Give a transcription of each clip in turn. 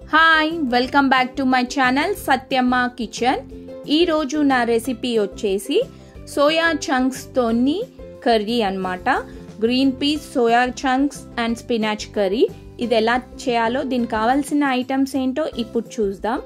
hi welcome back to my channel Satyamma kitchen ఈరోజు నా recipe వచ్చేసి సోయా చంక్స్తోని కర్రీ అన్నమాట green peas soya chunks and spinach curry ఇది ఎలా చేయాలో దీనికి కావాల్సిన ఐటమ్స్ ఏంటో ఇప్పుడు చూద్దాం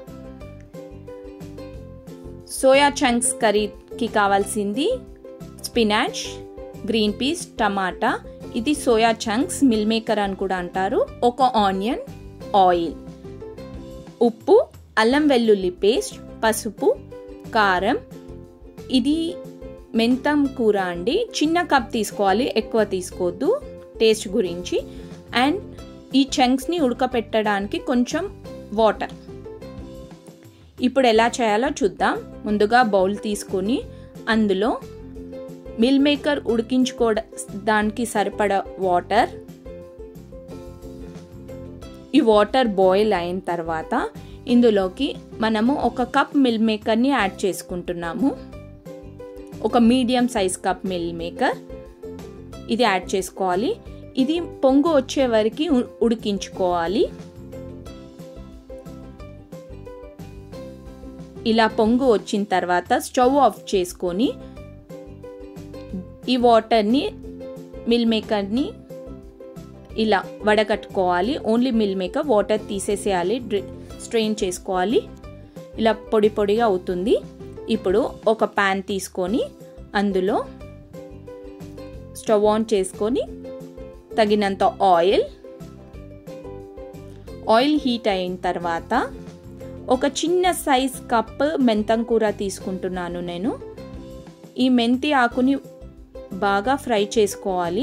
సోయా చంక్స్ కర్రీకి కావాల్సింది స్పినాచ్ గ్రీన్ పీస్ టమాటా ఇది సోయా చంక్స్ మిల్ మేకర్ అని కూడా అంటారు ఒక ఆనియన్ ఆయిల్ ఉప్పు అల్లం వెల్లుల్లి పేస్ట్ పసుపు కారం ఇది మెంతం కూర అండి చిన్న కప్ తీసుకోవాలి ఎక్కువ తీసుకోవద్దు టేస్ట్ గురించి అండ్ ఈ చంక్స్ని ఉడకపెట్టడానికి కొంచెం వాటర్ ఇప్పుడు ఎలా చేయాలో చూద్దాం ముందుగా బౌల్ తీసుకొని అందులో మిల్ మేకర్ ఉడికించుకోవడానికి సరిపడ వాటర్ ఈ వాటర్ బాయిల్ అయిన తర్వాత ఇందులోకి మనము ఒక కప్ మిల్ మేకర్ని యాడ్ చేసుకుంటున్నాము ఒక medium size cup meal maker ఇది యాడ్ చేసుకోవాలి ఇది పొంగు వచ్చే వరకు ఉడికించుకోవాలి ఇలా పొంగు వచ్చిన తర్వాత స్టవ్ ఆఫ్ చేసుకొని ఈ వాటర్ని మిల్ మేకర్ని ఇలా వడగట్టుకోవాలి ఓన్లీ మిల్ మేకర్ వాటర్ తీసేసేయాలి స్ట్రెయిన్ చేసుకోవాలి ఇలా పొడి పొడిగా అవుతుంది ఇప్పుడు ఒక ప్యాన్ తీసుకొని అందులో స్టవ్ ఆన్ చేసుకొని తగినంత ఆయిల్ ఆయిల్ హీట్ అయిన తర్వాత ఒక చిన్న సైజ్ కప్ మెంతం కూర తీసుకుంటున్నాను నేను ఈ మెంతి ఆకుని బాగా ఫ్రై చేసుకోవాలి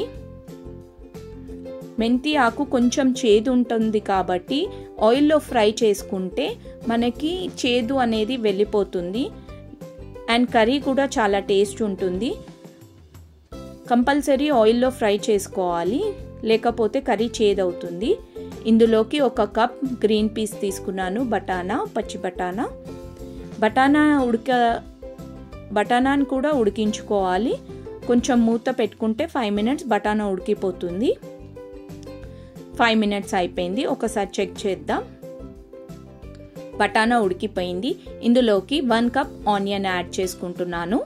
మెంతి ఆకు కొంచెం చేదు ఉంటుంది కాబట్టి ఆయిల్లో ఫ్రై చేసుకుంటే మనకి చేదు అనేది వెళ్ళిపోతుంది అండ్ కర్రీ కూడా చాలా టేస్ట్ ఉంటుంది కంపల్సరీ ఆయిల్లో ఫ్రై చేసుకోవాలి లేకపోతే కర్రీ చేదవుతుంది ఇందులోకి ఒక కప్ గ్రీన్ పీస్ తీసుకున్నాను బటానా పచ్చి బటానా బటానా ఉడక బటానాని కూడా ఉడికించుకోవాలి కొంచెం మూత పెట్టుకుంటే ఫైవ్ మినిట్స్ బటానా ఉడికిపోతుంది ఫైవ్ మినిట్స్ అయిపోయింది ఒకసారి చెక్ చేద్దాం బటానా ఉడికిపోయింది ఇందులోకి వన్ కప్ ఆనియన్ యాడ్ చేసుకుంటున్నాను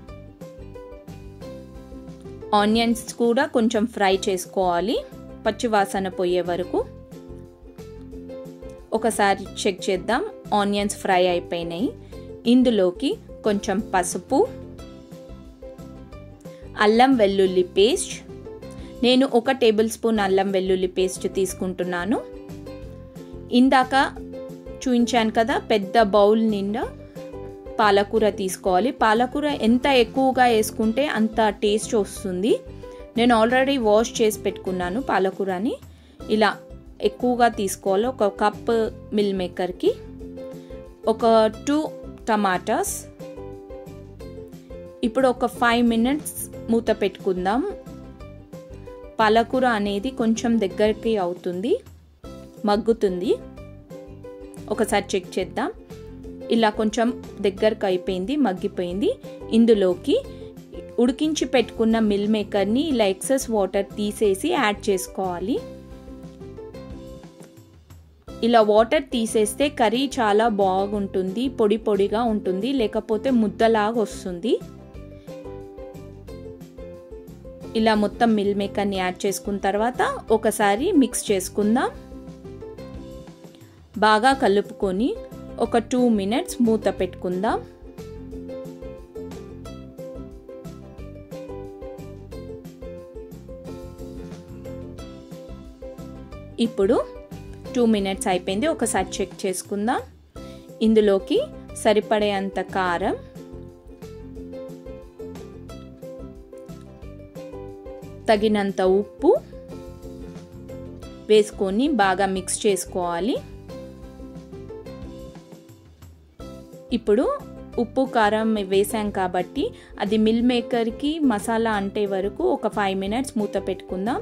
ఆనియన్స్ కూడా కొంచెం ఫ్రై చేసుకోవాలి పచ్చివాసన పోయే వరకు ఒకసారి చెక్ చేద్దాం ఆనియన్స్ ఫ్రై అయిపోయినాయి ఇందులోకి కొంచెం పసుపు అల్లం వెల్లుల్లి పేస్ట్ నేను ఒక టేబుల్ స్పూన్ అల్లం వెల్లుల్లి పేస్ట్ తీసుకుంటున్నాను ఇందాక చూపించాను కదా పెద్ద బౌల్ నిండా పాలకూర తీసుకోవాలి పాలకూర ఎంత ఎక్కువగా వేసుకుంటే అంత టేస్ట్ వస్తుంది నేను ఆల్రెడీ వాష్ చేసి పెట్టుకున్నాను పాలకూరని ఇలా ఎక్కువగా తీసుకోవాలి ఒక కప్ మిల్ మేకర్కి ఒక టూ టమాటాస్ ఇప్పుడు ఒక ఫైవ్ మినిట్స్ మూత పెట్టుకుందాం పాలకూర అనేది కొంచెం దగ్గరికి అవుతుంది మగ్గుతుంది ఒకసారి చెక్ చేద్దాం ఇలా కొంచెం దగ్గరకు అయిపోయింది మగ్గిపోయింది ఇందులోకి ఉడికించి పెట్టుకున్న మిల్ మేకర్ని ఇలా ఎక్సెస్ వాటర్ తీసేసి యాడ్ చేసుకోవాలి ఇలా వాటర్ తీసేస్తే కర్రీ చాలా బాగుంటుంది పొడి పొడిగా ఉంటుంది లేకపోతే ముద్దలాగా వస్తుంది ఇలా మొత్తం మిల్ మేకర్ని యాడ్ చేసుకున్న తర్వాత ఒకసారి మిక్స్ చేసుకుందాం బాగా కలుపుకొని ఒక టూ మినిట్స్ మూత పెట్టుకుందాం ఇప్పుడు టూ మినిట్స్ అయిపోయింది ఒకసారి చెక్ చేసుకుందాం ఇందులోకి సరిపడేంత కారం తగినంత ఉప్పు వేసుకొని బాగా మిక్స్ చేసుకోవాలి ఇప్పుడు ఉప్పు కారం వేసాం కాబట్టి అది మిల్ మేకర్కి మసాలా అంటే వరకు ఒక ఫైవ్ మినిట్స్ మూత పెట్టుకుందాం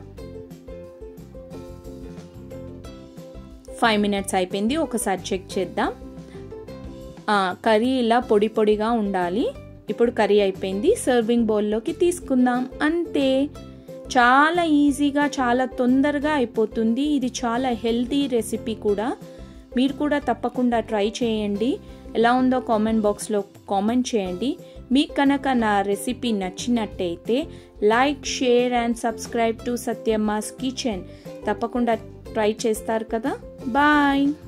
ఫైవ్ మినిట్స్ అయిపోయింది ఒకసారి చెక్ చేద్దాం కర్రీ ఇలా పొడి పొడిగా ఉండాలి ఇప్పుడు కర్రీ అయిపోయింది సర్వింగ్ బౌల్లోకి తీసుకుందాం అంతే చాలా ఈజీగా చాలా తొందరగా అయిపోతుంది ఇది చాలా హెల్తీ రెసిపీ కూడా మీరు కూడా తప్పకుండా ట్రై చేయండి ఎలా ఉందో కామెంట్ బాక్స్లో కామెంట్ చేయండి మీకు కనుక నా రెసిపీ నచ్చినట్టయితే like share and subscribe to Satyamma's kitchen తప్పకుండా ట్రై చేస్తారు కదా బాయ్